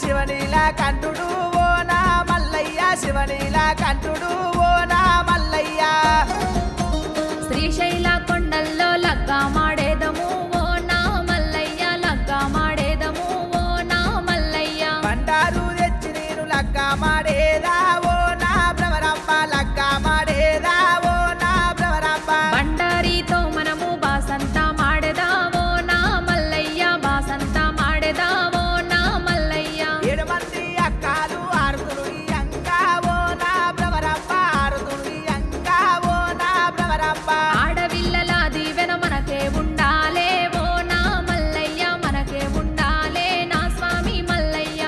శివనీల కంఠుడు ఓ నా మల్లయ్య శివనీల కంఠుడు ఓ నా మల్లయ్య శ్రీశైల కొండల్లో లగ్గా మాడేదము ఓ నా మల్లయ్య లగ్గా మాడేదము ఓ నా మల్లయ్య బండారు తెచ్చి నేను లక్క మాడేదా ఓ నా భ్రమరమ్మ లక్క మాడేదా ఓ నా భ్రమరమ్మ బండారితో మనము బాసంత మాడేదావో నా మల్లయ్య బాసంత మాడేదావో నా మల్లయ్య ఏడు మంది అక్కలు ఆరుతులు ఈ అంగా ఓ నా భ్రమరమ్మ ఆరుతులు ఈ అంగా ఓ నా భ్రమరమ్మ ఆడవిల్లల దీవెన మనకే ఉండాలే ఓ నా మల్లయ్య మనకే ఉండాలే నా స్వామి మల్లయ్య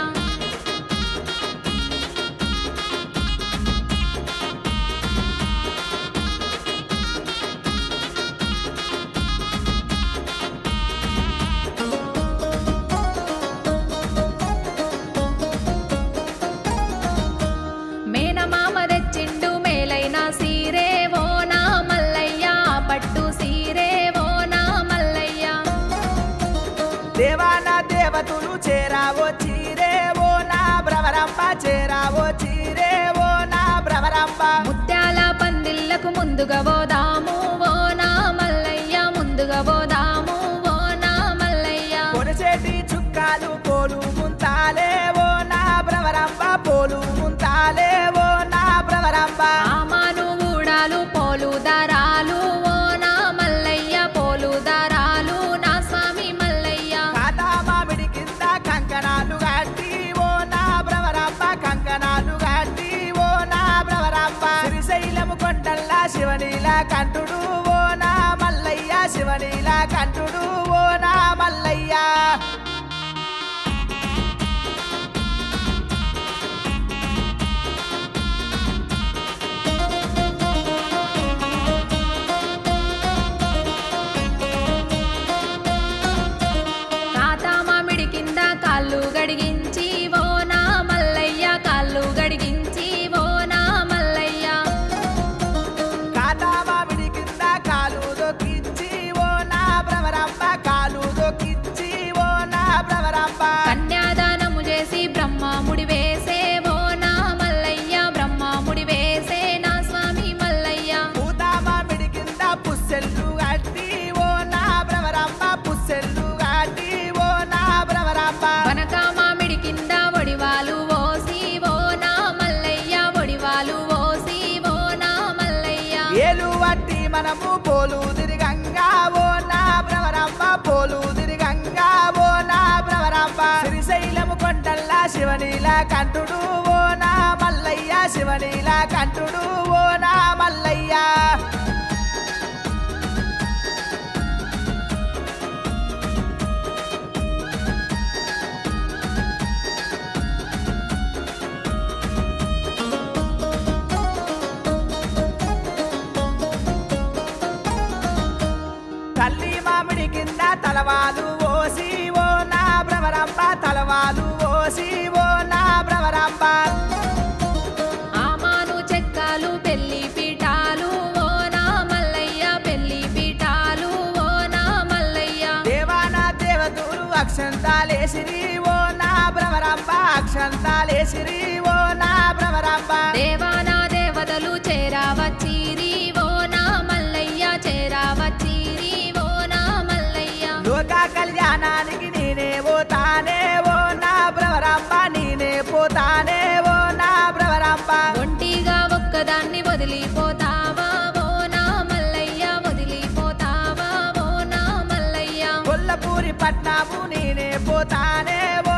మేనమామ తెచ్చిండు మేలైన సీరే ఓ నా మల్లయ్య పట్టు సీరే ఓ నా మల్లయ్య దేవాన దేవతలు చేరావో చీరే ఓ నా భ్రమరమ్మ చేరావో చీరే ఓ నా భ్రమరమ్మ ముత్యాల పందిళ్ళకు ముందుగా పోదాము ఓ నా మల్లయ్య ముందుగా పోదాము ఓ నా మల్లయ్య కొనసేటి చుక్కాలు పోలు ముంతాలే ఓ నా భ్రమరమ్మ పోలు ముంతాలే ఓ నా భ్రమరమ్మ ఆమాను ఊడాలు పోలు దారాలు ఓ నా మల్లయ్య పోలు దారాలు నా స్వామి మల్లయ్య కాదా మామిడి కింద కంకణాలు గట్టి ఓ నా భ్రమరమ్మ కంకణాలు గట్టి ఓ నా భ్రమరమ్మ శ్రీశైలము కొండల్లా శివనీల కంఠుడు ఓ నా మల్లయ్య శివనీల కంఠుడు ఓ నా మల్లయ్య తాతా మామిడి కింద కాళ్ళు గడిగించి ఓ నా మల్లయ్య కాళ్ళు గడిగించి ఓ నా మల్లయ్య కాదా మామిడి కింద కాలు దొక్కించి ఓ నా భ్రమరమ్మ కాలు దొక్కించి ఓ నా భ్రమరమ్మ కన్యాదానము చేసి బ్రహ్మ ముడి వేసే ఓ నా మల్లయ్య బ్రహ్మ ముడి వేసే నా స్వామి మల్లయ్య పూతా మామిడి కింద పుස්සెల్లు గట్టి ఓ నా భ్రమరమ్మ పుස්සెల్లు గట్టి ఓ నా భ్రమరమ్మ వనక మామిడి కింద ఒడివాలు ఓసి ఓ నా మల్లయ్య ఒడివాలు ఓసి ఓ నా మల్లయ్య ఏలు వట్టి మనము పోలు తిరిగంగా ఓ నా భ్రమరమ్మ పోలు తిరిగంగా ఓ నా భ్రమరమ్మ శ్రీశైలము కొండల్లా శివనీల కంఠుడు ఓ నా మల్లయ్య శివనీల కంఠుడు ఓ నా మల్లయ్య తల్లి మామిడి కింద తలవాలు ఓసి ఓ నా భ్రమరమ్మ తలవాలు ఓసి ఓ నా భ్రమరమ్మ ఆమాను చెక్కాలు పెళ్లి పీఠాలు ఓ నా మల్లయ్య పెళ్లి పీఠాలు ఓ నా మల్లయ్య దేవాన దేవతలు అక్షంతాలేసిరి ఓ నా భ్రమరమ్మ అక్షంతాలేసిరి ఓ నా భ్రమరమ్మ దేవానా దేవతలు చేరావచ్చిరి ఓ నా మల్లయ్య చేరావచ్చిరి ఓ నా మల్లయ్య లోక కళ్యాణానికి నేనే పోతానే ఓ నా భ్రమరమ్మ నేనే పోతానే ఓ నా భ్రమరమ్మ ఒంటిగా ఒక్కదాన్ని వదిలిపోతావా ఓ నా మల్లయ్య వదిలిపోతావా ఓ నా మల్లయ్య కొల్లపూరి పట్నాము నేనే పోతానే ఓ